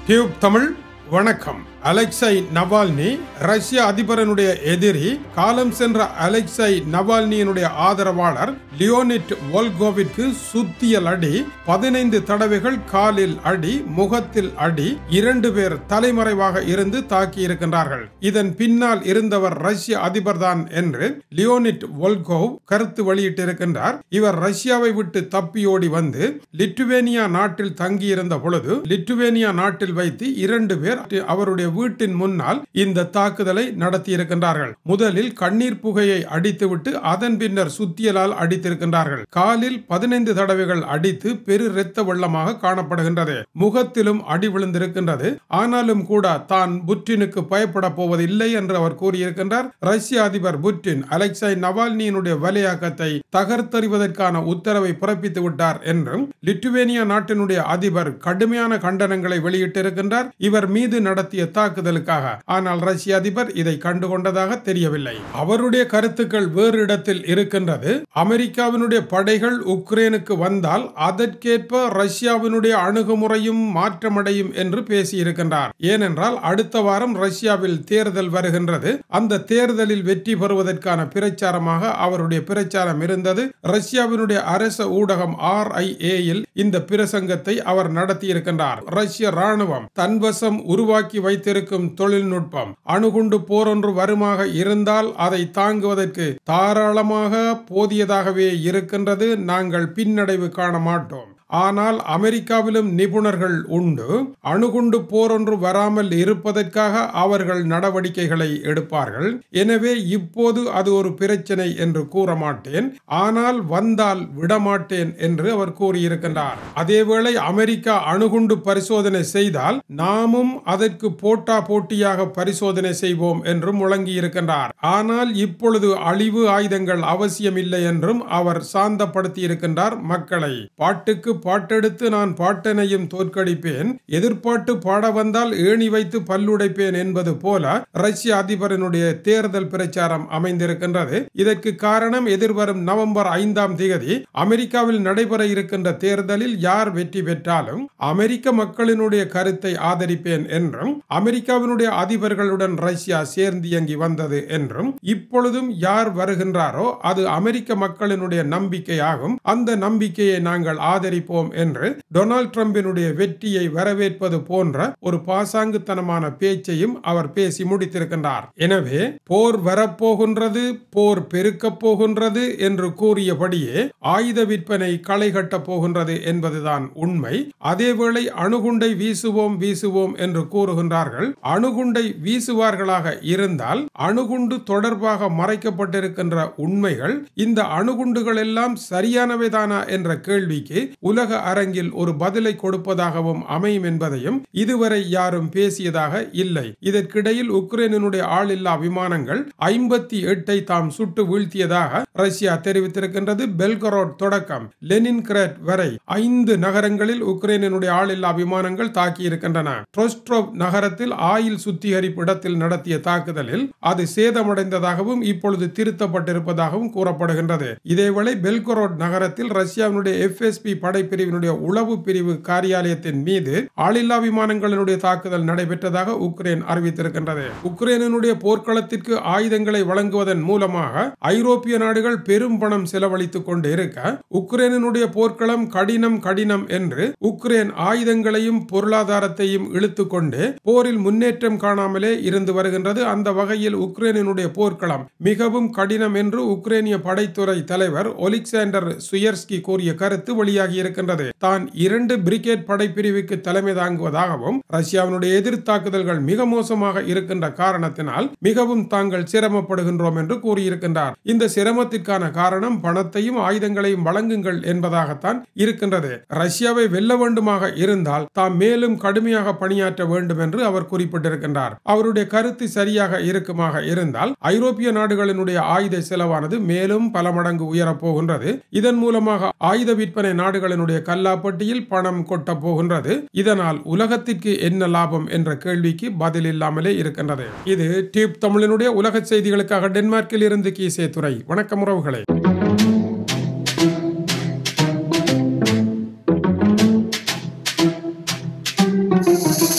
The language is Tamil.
டியூப் தமிழ் வணக்கம் அலெக்சை நவால்னி ரஷ்ய அதிபரனுடைய எதிரி காலம் சென்ற அலெக்சை நவால்னியினுடைய ஆதரவாளர் லியோனிட் வோல்கோவிற்கு சுத்தியல் அடி பதினைந்து தடவைகள் காலில் அடி முகத்தில் அடி இரண்டு பேர் தலைமறைவாக இருந்து தாக்கி இருக்கின்றார்கள் இதன் பின்னால் இருந்தவர் ரஷ்ய அதிபர்தான் என்று லியோனிட் வோல்கோவ் கருத்து வெளியிட்டிருக்கின்றார் இவர் ரஷ்யாவை விட்டு தப்பியோடி வந்து லிட்டுவேனியா நாட்டில் தங்கியிருந்த பொழுது லிட்டுவேனியா நாட்டில் வைத்து இரண்டு பேர் அவருடைய வீட்டின் முன்னால் இந்த தாக்குதலை நடத்தியிருக்கின்றார்கள் முதலில் கண்ணீர் புகையை அடித்துவிட்டு அதன் பின்னர் சுத்தியலால் அடித்திருக்கின்றார்கள் காலில் பதினைந்து தடவைகள் அடித்து பெரு இரத்த வெள்ளமாக காணப்படுகின்றது முகத்திலும் அடி விழுந்திருக்கின்றது ஆனாலும் கூட தான் புட்டினுக்கு பயப்பட போவதில்லை என்று அவர் கூறியிருக்கின்றார் ரஷ்ய அதிபர் புட்டின் அலெக்சை நவால்னியினுடைய வலையாக்கத்தை தகர்த்தறிவதற்கான உத்தரவை பிறப்பித்து விட்டார் என்றும் லிட்டுவேனியா நாட்டினுடைய அதிபர் கடுமையான கண்டனங்களை வெளியிட்டிருக்கின்றார் இவர் மீது நடத்திய தாக்குதலுக்காக ஆனால் ரஷ்ய அதிபர் இதை கண்டுகொண்டதாக தெரியவில்லை அவருடைய கருத்துக்கள் வேறு இடத்தில் இருக்கின்றது அமெரிக்காவினுடைய படைகள் உக்ரைனுக்கு வந்தால் அதற்கேற்ப ரஷ்யாவினுடைய அணுகுமுறையும் மாற்றமடையும் என்று பேசியிருக்கின்றார் ஏனென்றால் அடுத்த வாரம் ரஷ்யாவில் தேர்தல் வருகின்றது அந்த தேர்தலில் வெற்றி பெறுவதற்கான பிரச்சாரமாக அவருடைய பிரச்சாரம் இருந்தது ரஷ்யாவினுடைய அரச ஊடகம் ஆர் ஐ ஏயில் இந்த பிரசங்கத்தை அவர் நடத்தியிருக்கின்றார் ரஷ்ய ராணுவம் தன்வசம் உருவாக்கி வைத்திருக்கும் தொழில்நுட்பம் அணுகுண்டு போரொன்று வருமாக இருந்தால் அதை தாங்குவதற்கு தாராளமாக போதியதாகவே இருக்கின்றது நாங்கள் பின்னடைவு காண மாட்டோம் ஆனால் அமெரிக்காவிலும் நிபுணர்கள் உண்டு அணுகுண்டு போரொன்று வராமல் இருப்பதற்காக அவர்கள் நடவடிக்கைகளை எடுப்பார்கள் எனவே இப்போது அது ஒரு பிரச்சனை என்று கூற மாட்டேன் ஆனால் வந்தால் விடமாட்டேன் என்று அவர் கூறியிருக்கின்றார் அதேவேளை அமெரிக்கா அணுகுண்டு பரிசோதனை செய்தால் நாமும் அதற்கு போட்டா போட்டியாக பரிசோதனை செய்வோம் என்றும் முழங்கி இருக்கின்றார் ஆனால் இப்பொழுது அழிவு ஆயுதங்கள் அவசியமில்லை என்றும் அவர் சாந்தப்படுத்தி இருக்கின்றார் மக்களை பாட்டுக்கு பாட்டெடுத்து நான் பாட்டனையும் தோற்கடிப்பேன் எதிர்பாட்டு பாட வந்தால் ஏணி வைத்து பல்லுடைப்பேன் என்பது போல ரஷ்ய அதிபரனுடைய தேர்தல் பிரச்சாரம் அமைந்திருக்கின்றது இதற்கு காரணம் எதிர்வரும் நவம்பர் ஐந்தாம் தேதி அமெரிக்காவில் நடைபெற இருக்கின்ற தேர்தலில் யார் வெற்றி பெற்றாலும் அமெரிக்க மக்களினுடைய கருத்தை ஆதரிப்பேன் என்றும் அமெரிக்காவினுடைய அதிபர்களுடன் ரஷ்யா சேர்ந்து இயங்கி வந்தது என்றும் இப்பொழுதும் யார் வருகின்றாரோ அது அமெரிக்க மக்களினுடைய நம்பிக்கையாகும் அந்த நம்பிக்கையை நாங்கள் ஆதரிப்போம் என்று டொனால்ட் ட்ரம்பினுடைய வெற்றியை வரவேற்பது போன்ற ஒரு பாசாங்குத்தனமான பேச்சையும் அவர் பேசி முடித்திருக்கின்றார் எனவே போர் வரப்போகின்றது போர் பெருக்கப் போகின்றது என்று கூறியபடியே ஆயுத விற்பனை களை கட்டப் போகின்றது என்பதுதான் உண்மை அதேவேளை அணுகுண்டை வீசுவோம் வீசுவோம் என்று கூறுகின்றார்கள் அணுகுண்டை வீசுவார்களாக இருந்தால் அணுகுண்டு தொடர்பாக மறைக்கப்பட்டிருக்கின்ற உண்மைகள் இந்த அணுகுண்டுகள் எல்லாம் சரியானவைதானா என்ற கேள்விக்கு உலக அரங்கில் ஒரு பதிலை கொடுப்பதாகவும் அமையும் என்பதையும் இதுவரை யாரும் பேசியதாக இல்லை இதற்கிடையில் உக்ரைனுடைய ஆளில்லா விமானங்கள் ஐம்பத்தி எட்டை தாம் சுட்டு வீழ்த்தியதாக ரஷ்யா தெரிவித்திருக்கின்றது பெல்கரோட் தொடக்கம் லெனின்கிராட் வரை ஐந்து நகரங்களில் உக்ரைனுடைய ஆளில்லா விமானங்கள் தாக்கி இருக்கின்றன ட்ரோஸ்ட்ரோவ் நகரத்தில் ஆயில் சுத்திகரிப்பு இடத்தில் நடத்திய தாக்குதலில் அது சேதமடைந்ததாகவும் இப்பொழுது திருத்தப்பட்டிருப்பதாகவும் கூறப்படுகின்றது இதேவேளை பெல்கரோட் நகரத்தில் ரஷ்யாவினுடைய எஃப்எஸ்பி படைப்பிரிவினுடைய உளவு பிரிவு காரியாலயத்தின் மீது ஆளில்லா விமானங்களினுடைய தாக்குதல் நடைபெற்றதாக உக்ரைன் அறிவித்திருக்கின்றது உக்ரைனுடைய போர்க்களத்திற்கு ஆயுதங்களை வழங்குவதன் மூலமாக ஐரோப்பிய நாடுகள் பெரும் பணம் செலவழித்துக் கொண்டு இருக்க உக்ரைனுடைய போர்க்களம் கடினம் கடினம் என்று உக்ரைன் ஆயுதங்களையும் பொருளாதாரத்தையும் இழுத்துக்கொண்டு போரில் முன்னேற்றம் காணாமலே இருந்து வருகின்றது அந்த வகையில் உக்ரைனுடைய போர்க்களம் மிகவும் கடினம் என்று உக்ரைனிய படைத்துறை தலைவர் ஒலிக்சாண்டர் சுயர்ஸ்கி கூறிய கருத்து வெளியாகி இருக்கின்றது தான் இரண்டு பிரிகேட் படைப்பிரிவுக்கு தலைமை தாங்குவதாகவும் ரஷ்யாவினுடைய எதிர் தாக்குதல்கள் மிக மோசமாக இருக்கின்ற காரணத்தினால் மிகவும் தாங்கள் சிரமப்படுகின்றோம் என்று கூறியிருக்கின்றார் இந்த சிரமத்திற்கான காரணம் பணத்தையும் ஆயுதங்களையும் வழங்குங்கள் என்பதாகத்தான் இருக்கின்றது ரஷ்யாவை வெல்ல வேண்டுமாக இருந்தால் தாம் மேலும் கடுமையாக பணியாற்ற வேண்டும் என்று அவர் குறிப்பிட்டிருக்கின்றார் அவருடைய கருத்து சரியாக இருக்குமாக இருந்தால் ஐரோப்பிய நாடுகளினுடைய ஆயுத செலவானது மேலும் பல மடங்கு உயரப் போகின்றது இதன் மூலமாக ஆயுத விற்பனை நாடுகளினுடைய கல்லாப்பட்டியில் பணம் கொட்ட போகின்றது இதனால் உலகத்திற்கு என்ன லாபம் என்ற கேள்விக்கு பதில் இல்லாமலே இருக்கின்றது இது டியூப் தமிழினுடைய உலக செய்திகளுக்காக டென்மார்க்கில் இருந்து கீசே துறை வணக்கம் உறவுகளே Thank you.